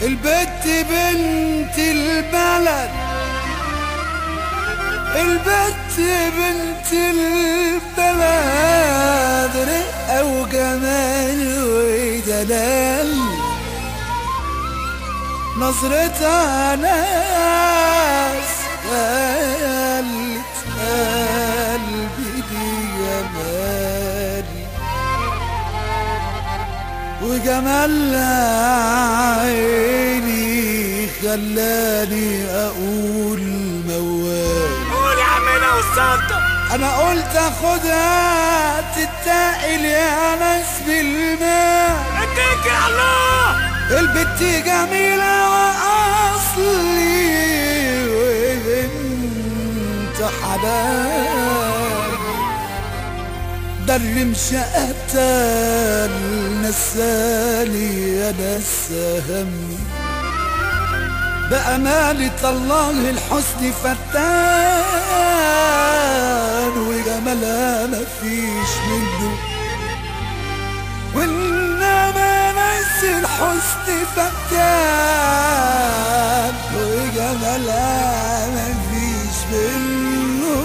البت بنت البلد البت بنت البلد رقة وجمال ودلال نظرتها ناس قالت قلبي دي جمالي وجمالها عيني خلاني اقول موال قول يا عمنا والسلطة انا قلت اخدها تتقل يا ناس بالماء اتكل على الله البت جميلة وأصلي وبنت حلال ده الرمش قتل نسالي أنا همي بأمانة الله الحسن فتان وجمالها مفيش منه وإنما ناس الحسن فتان وجمالها مفيش منه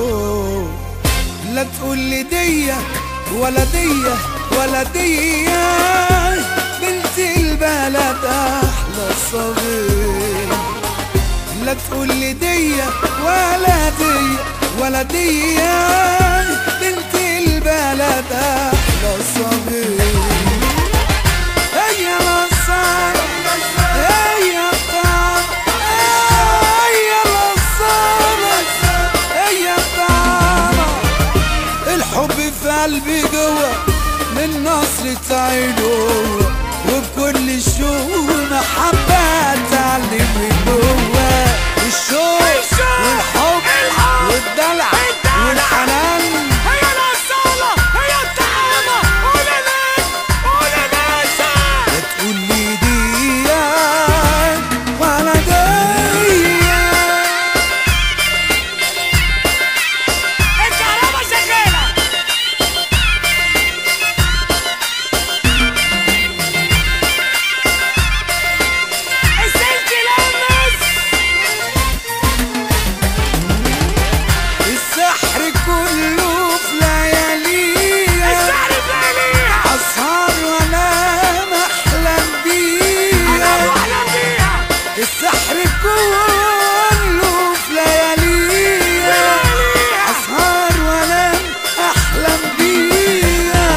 لا تقول لي دية ولا دية ولا دية بنت البلد أحلى صغير لا تقول لي دية ولا دية ولا دية بنت البلد أحلى صغير هي نصارى هي طعم هي نصارى هي طعم الحب في قلبي جوا من نصرة عينه وبكل الشوق محبة تعلم من جوا الشوق والحب والدلع والحنان هي الأصالة هي الطعامة قول يا نجم قول يا باشا لا تقول لي دي ولا دي الكهرباء شغالة السلك لمس السحر كله في لياليها الشعر فعليها أسهر وأنام أحلم أنا بيها بحلم بيها السحر كله في لياليها أسهر وأنام أحلم بيها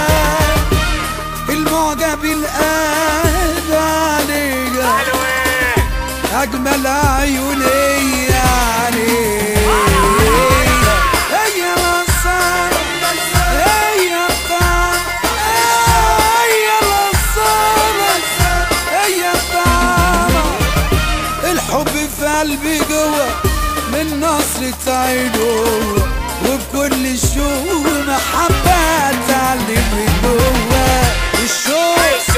المعجب القلب عليها حلوين أجمل عيوني عليها هي نصارى هي طعم هي نصارى هي طعم الحب في قلبي جوا من نصرة عينه وبكل الشوق محبة تعلم من جوا الشوق